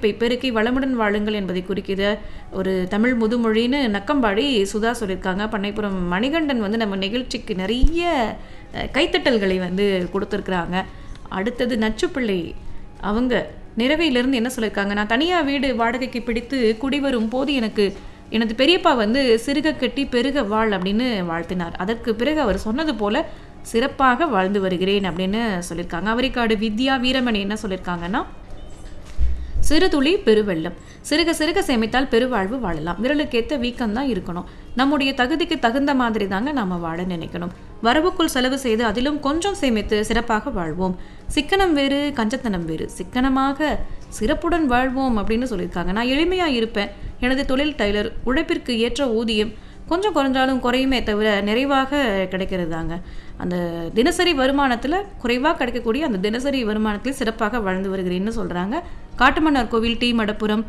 சேமிப்பை பெருக்கி வளமுடன் வாழுங்கள் என்பதை குறிக்கிற ஒரு தமிழ் முதுமொழின்னு நக்கம்பாடி சுதா சொல்லியிருக்காங்க பண்ணைப்புறம் மணிகண்டன் வந்து நம்ம நிகழ்ச்சிக்கு நிறைய அஹ், கைத்தட்டல்களை வந்து கொடுத்துருக்குறாங்க அடுத்தது நச்சுப்பிள்ளை அவங்க நிறவையிலிருந்து என்ன சொல்லியிருக்காங்க நான் தனியாக வீடு வாடகைக்கு பிடித்து குடிவரும் போது எனக்கு எனது பெரியப்பா வந்து சிறுக கட்டி பெருக வாழ் அப்படின்னு வாழ்த்தினார் அதற்கு பிறகு அவர் சொன்னது போல சிறப்பாக வாழ்ந்து வருகிறேன் அப்படின்னு சொல்லியிருக்காங்க அவரிக்காடு வித்யா வீரமணி என்ன சொல்லியிருக்காங்கன்னா சிறுதுளி பெருவெள்ளம் சிறுக சிறுக சேமித்தால் பெருவாழ்வு வாழலாம் விரலுக்கேத்த வீக்கம் தான் இருக்கணும் நம்முடைய தகுதிக்கு தகுந்த மாதிரி தாங்க நாம வாழ நினைக்கணும் வரவுக்குள் செலவு செய்து அதிலும் கொஞ்சம் சேமித்து சிறப்பாக வாழ்வோம் சிக்கனம் வேறு கஞ்சத்தனம் வேறு சிக்கனமாக சிறப்புடன் வாழ்வோம் அப்படின்னு சொல்லியிருக்காங்க நான் எளிமையா இருப்பேன் எனது தொழில் டைலர் உழைப்பிற்கு ஏற்ற ஊதியம் கொஞ்சம் குறைஞ்சாலும் குறையுமே தவிர நிறைவாக கிடைக்கிறது தாங்க அந்த தினசரி வருமானத்தில் குறைவாக கிடைக்கக்கூடிய அந்த தினசரி வருமானத்தில் சிறப்பாக வாழ்ந்து வருகிறேன்னு சொல்கிறாங்க காட்டுமன்னார் கோவில் டி மடப்புரம்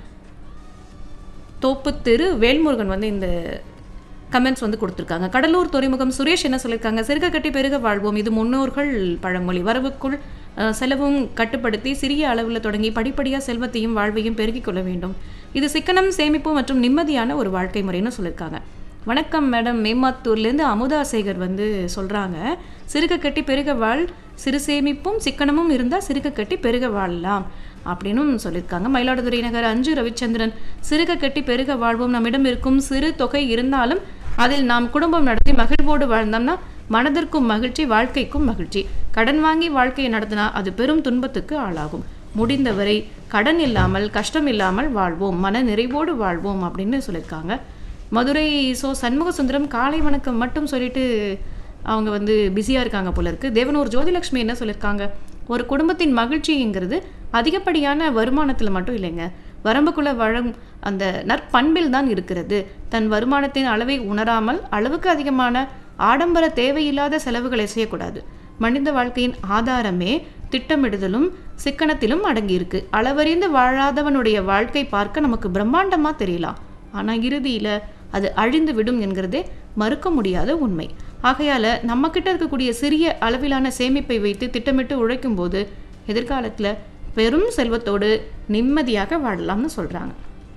தோப்புத்தெரு வேல்முருகன் வந்து இந்த கமெண்ட்ஸ் வந்து கொடுத்துருக்காங்க கடலூர் துறைமுகம் சுரேஷ் என்ன சொல்லியிருக்காங்க சிறுக கட்டி பெருக வாழ்வோம் இது முன்னோர்கள் பழமொழி வரவுக்குள் அஹ், செலவும் கட்டுப்படுத்தி சிறிய அளவில் தொடங்கி படிப்படியாக செல்வத்தையும் வாழ்வையும் பெருக்கிக் கொள்ள வேண்டும் இது சிக்கனம் சேமிப்பு மற்றும் நிம்மதியான ஒரு வாழ்க்கை முறைன்னு சொல்லியிருக்காங்க வணக்கம் மேடம் மேமாத்தூர்லேருந்து அமுதா சேகர் வந்து சொல்கிறாங்க சிறுக கட்டி பெருக வாழ் சிறு சேமிப்பும் சிக்கனமும் இருந்தால் சிறுக கட்டி பெருக வாழலாம் அப்படின்னும் சொல்லியிருக்காங்க மயிலாடுதுறை நகர் அஞ்சு ரவிச்சந்திரன் சிறுக கட்டி பெருக வாழ்வோம் நம்மிடம் இருக்கும் சிறு தொகை இருந்தாலும் அதில் நாம் குடும்பம் நடத்தி மகிழ்வோடு வாழ்ந்தோம்னா மனதிற்கும் மகிழ்ச்சி வாழ்க்கைக்கும் மகிழ்ச்சி கடன் வாங்கி வாழ்க்கையை நடத்தினா அது பெரும் துன்பத்துக்கு ஆளாகும் முடிந்தவரை கடன் இல்லாமல் கஷ்டம் இல்லாமல் வாழ்வோம் மன நிறைவோடு வாழ்வோம் அப்படின்னு சொல்லியிருக்காங்க மதுரை சோ சண்முக சுந்தரம் காலை வணக்கம் மட்டும் சொல்லிட்டு அவங்க வந்து பிஸியாக இருக்காங்க போல இருக்கு தேவனூர் ஜோதிலட்சுமி என்ன சொல்லியிருக்காங்க ஒரு குடும்பத்தின் மகிழ்ச்சிங்கிறது அதிகப்படியான வருமானத்தில் மட்டும் இல்லைங்க வரம்புக்குள்ள வழங் அந்த நற்பண்பில் தான் இருக்கிறது தன் வருமானத்தின் அளவை உணராமல் அளவுக்கு அதிகமான ஆடம்பர தேவையில்லாத செலவுகளை செய்யக்கூடாது மனித வாழ்க்கையின் ஆதாரமே திட்டமிடுதலும் சிக்கனத்திலும் அடங்கியிருக்கு அளவறிந்து வாழாதவனுடைய வாழ்க்கை பார்க்க நமக்கு பிரம்மாண்டமா தெரியலாம் ஆனா இறுதியில அது அழிந்து விடும் என்கிறதே மறுக்க முடியாத உண்மை ஆகையால நம்ம கிட்ட இருக்கக்கூடிய சிறிய அளவிலான சேமிப்பை வைத்து திட்டமிட்டு உழைக்கும் போது எதிர்காலத்துல பெரும் செல்வத்தோடு நிம்மதியாக வாழலாம்னு சொல்றாங்க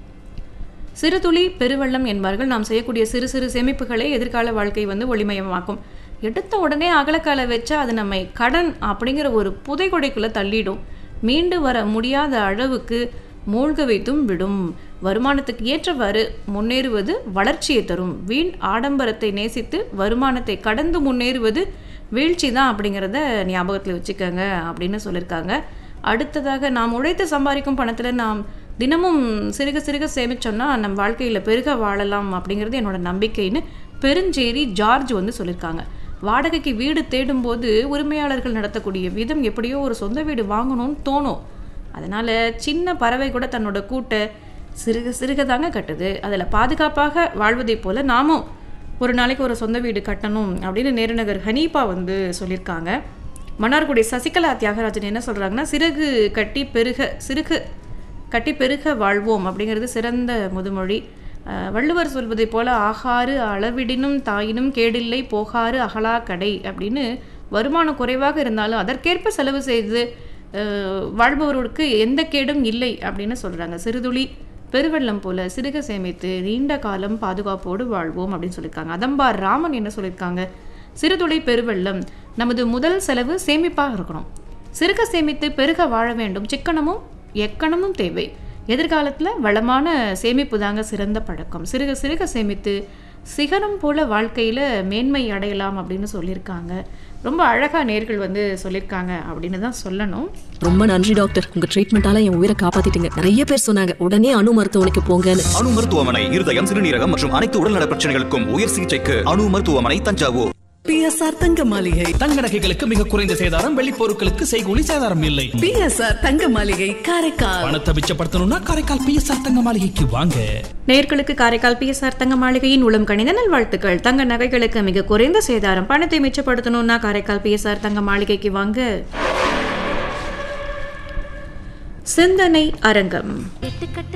சிறு துளி பெருவெள்ளம் என்பார்கள் நாம் செய்யக்கூடிய சிறு சிறு சேமிப்புகளே எதிர்கால வாழ்க்கை வந்து ஒளிமயமாக்கும் எடுத்த உடனே அகலக்கால வச்சா அது நம்மை கடன் அப்படிங்கிற ஒரு புதைகுடைக்குள்ள தள்ளிடும் மீண்டு வர முடியாத அளவுக்கு மூழ்க வைத்தும் விடும் வருமானத்துக்கு ஏற்றவாறு முன்னேறுவது வளர்ச்சியை தரும் வீண் ஆடம்பரத்தை நேசித்து வருமானத்தை கடந்து முன்னேறுவது வீழ்ச்சி தான் அப்படிங்கிறத ஞாபகத்தில் வச்சுக்கோங்க அப்படின்னு சொல்லியிருக்காங்க அடுத்ததாக நாம் உழைத்து சம்பாதிக்கும் பணத்தில் நாம் தினமும் சிறுக சிறுக சேமிச்சோம்னா நம் வாழ்க்கையில் பெருக வாழலாம் அப்படிங்கிறது என்னோட நம்பிக்கைன்னு பெருஞ்சேரி ஜார்ஜ் வந்து சொல்லியிருக்காங்க வாடகைக்கு வீடு தேடும்போது உரிமையாளர்கள் நடத்தக்கூடிய விதம் எப்படியோ ஒரு சொந்த வீடு வாங்கணும்னு தோணும் அதனால் சின்ன பறவை கூட தன்னோட கூட்டை சிறுக சிறுக தாங்க கட்டுது அதில் பாதுகாப்பாக வாழ்வதைப் போல நாமும் ஒரு நாளைக்கு ஒரு சொந்த வீடு கட்டணும் அப்படின்னு நேருநகர் ஹனீபா வந்து சொல்லியிருக்காங்க மன்னார்குடி சசிகலா தியாகராஜன் என்ன சொல்கிறாங்கன்னா சிறகு கட்டி பெருக சிறுகு கட்டி பெருக வாழ்வோம் அப்படிங்கிறது சிறந்த முதுமொழி அஹ், வள்ளுவர் சொல்வதைப் போல ஆகாறு அளவிடினும் தாயினும் கேடில்லை போகாறு அகலா கடை அப்படின்னு வருமானம் குறைவாக இருந்தாலும் அதற்கேற்ப செலவு செய்து அஹ், வாழ்பவர்களுக்கு எந்த கேடும் இல்லை அப்படின்னு சொல்கிறாங்க சிறுதுளி பெருவெள்ளம் போல சிறுக சேமித்து நீண்ட காலம் பாதுகாப்போடு வாழ்வோம் அப்படின்னு சொல்லியிருக்காங்க அதம்பார் ராமன் என்ன சொல்லியிருக்காங்க சிறுதுளி பெருவெள்ளம் நமது முதல் செலவு சேமிப்பாக இருக்கணும் சிறுக சேமித்து பெருக வாழ வேண்டும் சிக்கனமும் எக்கணமும் தேவை எதிர்காலத்தில் வளமான சேமிப்பு தாங்க சிறந்த பழக்கம் சிறுக சிறுக சேமித்து சிகரம் போல வாழ்க்கையில் மேன்மை அடையலாம் அப்படின்னு சொல்லியிருக்காங்க ரொம்ப அழகாக நேர்கள் வந்து சொல்லியிருக்காங்க அப்படின்னு தான் சொல்லணும் ரொம்ப நன்றி டாக்டர் உங்க ட்ரீட்மெண்டால என் உயிரை காப்பாத்திட்டீங்க நிறைய பேர் சொன்னாங்க உடனே அணு மருத்துவமனைக்கு போங்கன்னு அணு மருத்துவமனை இருதயம் சிறுநீரகம் மற்றும் அனைத்து உடல்நல பிரச்சனைகளுக்கும் உயர் சிகிச்சைக்கு அணு மருத்துவமனை தஞ்சாவூர் பிஎஸ்ஆர் தங்க மாளிகை தங்க நகைகளுக்கு மிக குறைந்த சேதாரம் வெள்ளி பொருட்களுக்கு செய்கூலி சேதாரம் இல்லை பிஎஸ்ஆர் தங்க மாளிகை காரைக்கால் பணத்தை மிச்சப்படுத்தணும்னா காரைக்கால் பிஎஸ்ஆர் தங்க மாளிகைக்கு வாங்க நேர்களுக்கு காரைக்கால் பிஎஸ்ஆர் தங்க மாளிகையின் உளம் கணித நல்வாழ்த்துக்கள் தங்க நகைகளுக்கு மிக குறைந்த சேதாரம் பணத்தை மிச்சப்படுத்தணும்னா காரைக்கால் பிஎஸ்ஆர் தங்க மாளிகைக்கு வாங்க சிந்தனை அரங்கம் எட்டுக்கட்டு